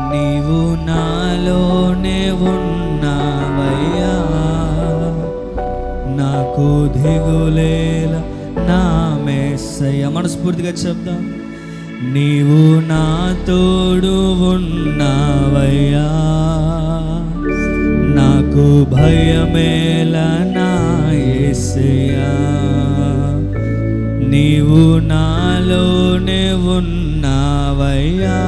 నీవు నాలోనే ఉన్నావయ్యా నాకు దిగులేల నా మేసయ్య మనస్ఫూర్తిగా చెప్దాం నీవు నా తోడు ఉన్నావయ్యా నాకు భయమేల నా యేసయ్యా నీవు నాలోనే ఉన్నావయ్యా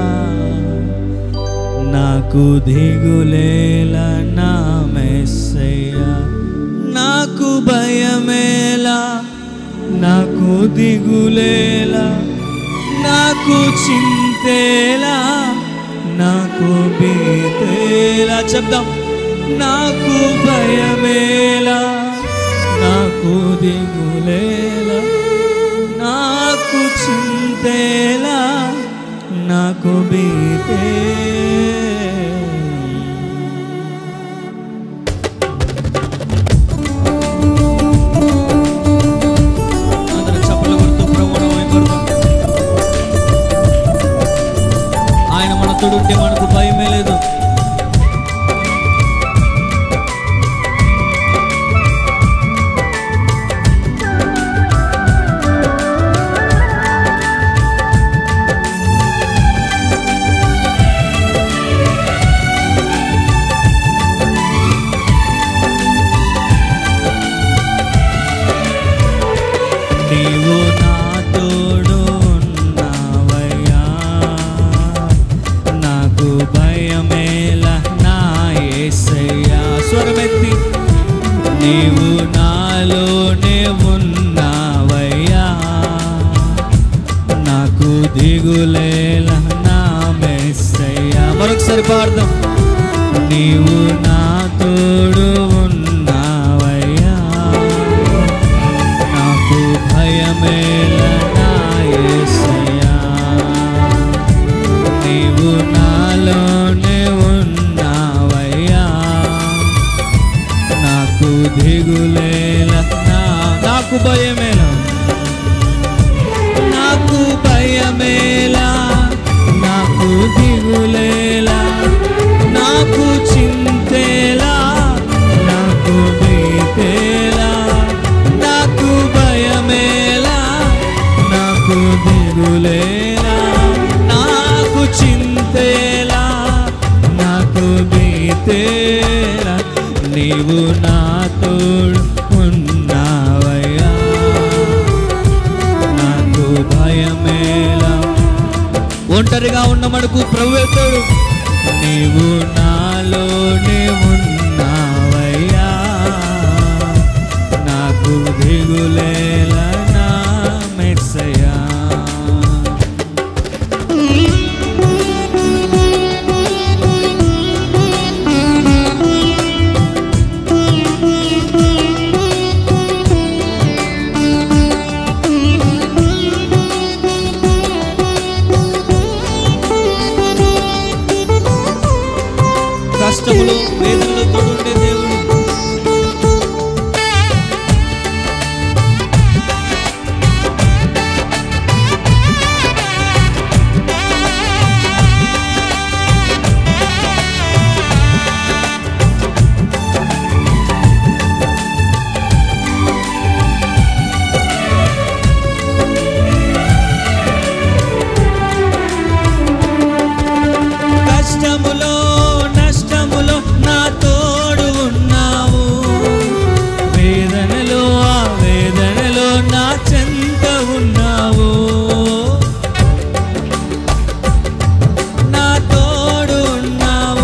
నాకు దిగులేల నా మెస్సయ్యా నాకు భయమేలా నాకు దిగులేలా నాకు చింతేలా నాకు బీతేలా చెప్దాం నాకు భయమేలా నాకు దిగులేలా నాకు చింతేలా నాకు బీతే అందరూ చప్పట్లు కొడుతూ ప్రభువును మహిమపడదాం. ఆయన మన తోడుంటే మనకు భయమే లేదు నీవు నా తోడు ఉన్నావయ్యా నాకు భయమేల నా యేసయ్యా స్వరమెత్తి నీవు నాలోనే ఉన్నావయ్యా నాకు దిగులేల నా మెస్సయ్యా మరొకసారి పాడదాం నీవు నా తోడు ఉన్నావయ్యా నాకు భయమేల నా యేసయ్యా నీవు నాలోనే ఉన్నావయ్యా నాకు దిగులేల నా నాకు భయమేల నాకు భయమేలా నాకు దిగులేలా నాకు చింతేలా నాకు బీతేలా నాకు భయమేలా నాకు దిగులేలా నాకు చింతేలా నాకు బీతేలా నీవు నా తోడు ఉన్నావయ్యా నాకు భయమేలా ఒంటరిగా ఉన్న మనకు ప్రభుత్వం నీవు నాలోనే ఉన్నావయ్యా నాకు దిగులేలా నా మెస్సయ్యా కష్టములు వేదనలు తోడుండే దేవుడు కష్టములో నష్టములో నా తోడు ఉన్నావు వేదనలో ఆ వేదనలో నా చెంత ఉన్నావు నా తోడు ఉన్నావు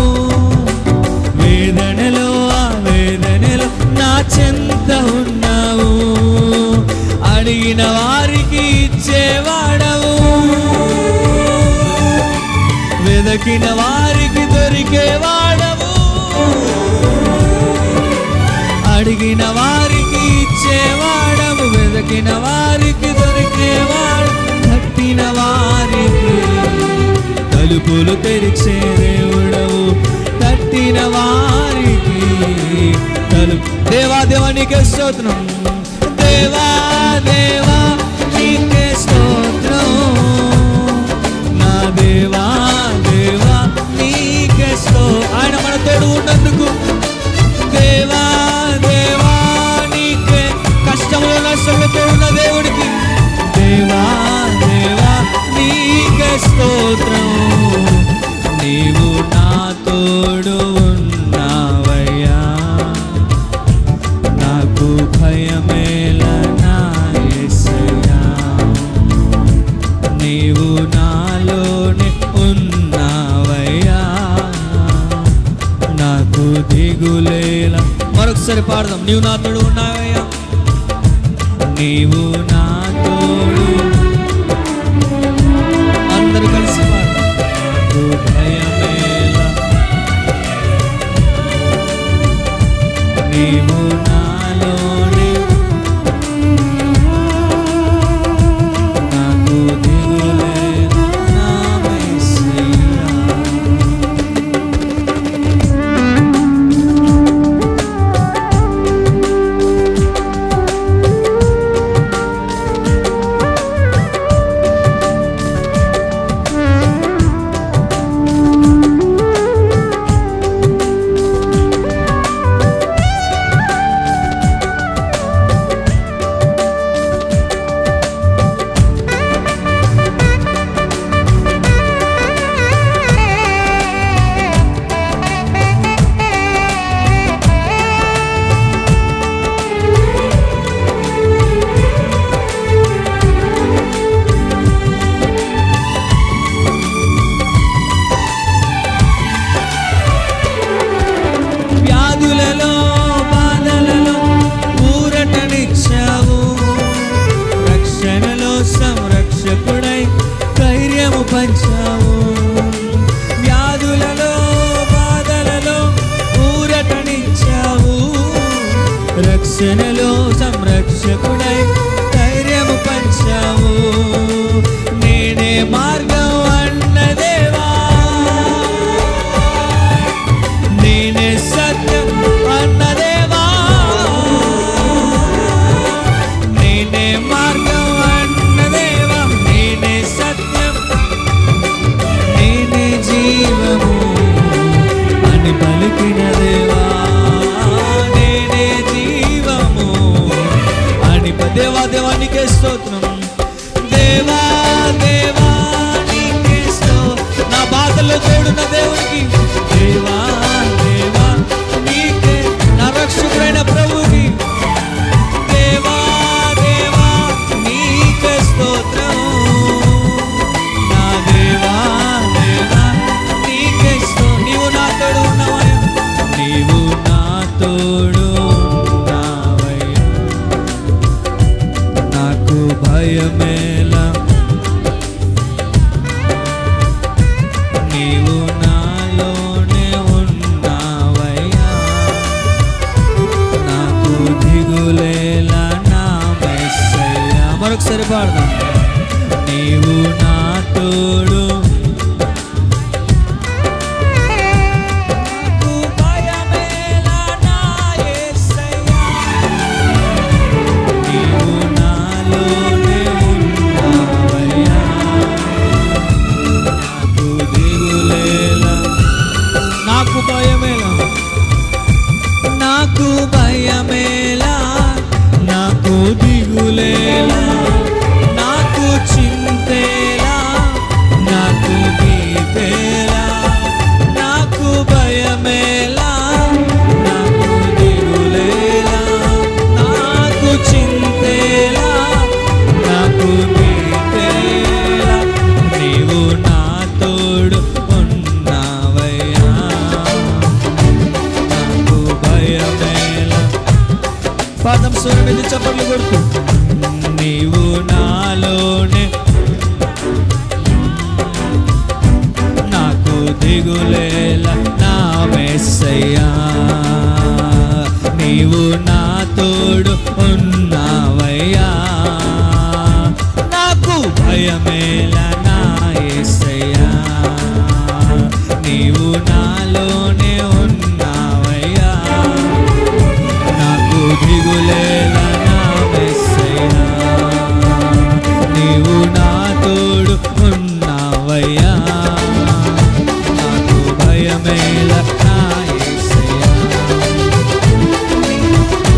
వేదనలో ఆ వేదనలో నా చెంత ఉన్నావు అడిగిన వారికి ఇచ్చేవాడవు వెదకిన వారికి దొరికేవాడవు అడిగిన వారికి ఇచ్చేవాడవు వెదకిన వారికి దొరికేవాడు తట్టిన వారికి తలుపులు తెరిచే దేవుడవు తట్టిన వారికి తలుపు దేవా దేవా నీకే స్తోత్రం దేవా దేవా నీకే స్తోత్రం నా దేవా దేవా నీ దిగులేలా మరొకసారి పాడదాం నీవు నా తోడు ఉన్నావయ్యా నీవు నా తోడు అందరూ కలిసి పాడదాం నాకు భయమేలా నీవు నాలోనే నాకు దిగులేదు నా యేసయ్యా. వ్యాధులలో బాధలలో ఊరటనిచ్చావు రక్షణలో సంరక్షకుడై ధైర్యము పంచావు వ్యాధులలో బాధలలో ఊరటనిచ్చావు రక్షణలో సంరక్షకుడై ధైర్యము పంచావు నేనే మార్గం అన్నదేవా నేనే సత్యం అన్నదేవా నేనే మార్గం అన్నదేవా నేనే సత్యం నేనే జీవము అని పలికిన దేవా నేనే జీవము అని ప- దేవా దేవా నీకే స్తోత్రం దేవా దేవా నీకే స్తోత్రం నా బాధల్లో తోడున్న దేవునికి దేవా దేవా నీకే నా రక్షకుడైన ప్రభుకి దేవా దేవా నీకే స్తోత్రం నా దేవా దేవా నీకే స్తోత్రం నీవు నా తోడు ఉన్నావయ్యా నీవు నా తోడు ఉన్నావయ్యా నాకు భయమేలా నీవు నాలోనే ఉన్నావయ్యా నాకు దిగులేలా నా మెస్సయ్యా మరొకసారి పాడదాం నీవు నా తోడు నాకు భయమేలా నా యేసయ్యా. నీవు నాలోనే ఉన్నావయ్యా. నాకు దిగులేలా నాకు భయమేలా నాకు భయమేలా నాకు దిగులేలా నాకు చింతేలా నాకు గీతేలా నాకు భయమేలా నాకు దిగులేలా నాకు చింతేలా నాకు గీతేలా నీవు నా తోడు ఉన్నావయ్యా నాకు భయమేలా పాదం స్వరం మీద చప్పట్లు కొడుతూ నీవు నాలోనే నాకు దిగులేలా నా మెస్సయ్యా నీవు నా తోడు ఉన్నావయ్యా నాకు భయమేలా నా యేసయ్యా నీవు నాలోనే ఉన్నావయ్యా నాకు దిగులేలా నా మెస్సయ్యా నీవు నా తోడు ఉన్నావయ్యా నాకు భయమేలా నా యేసయ్యా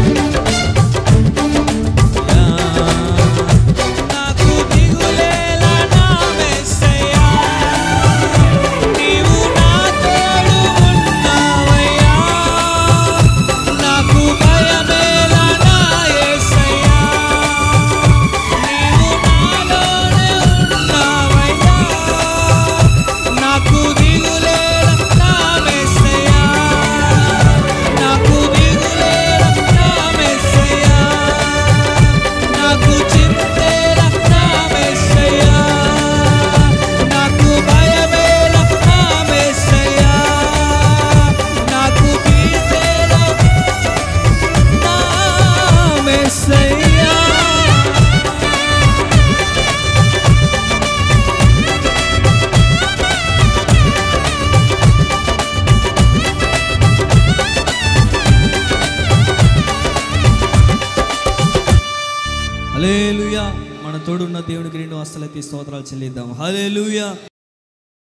హలేలుయా మన తోడున్న దేవునికి రెండు వస్తలైతే స్తోత్రాలు చెల్లిద్దాం హలేలుయా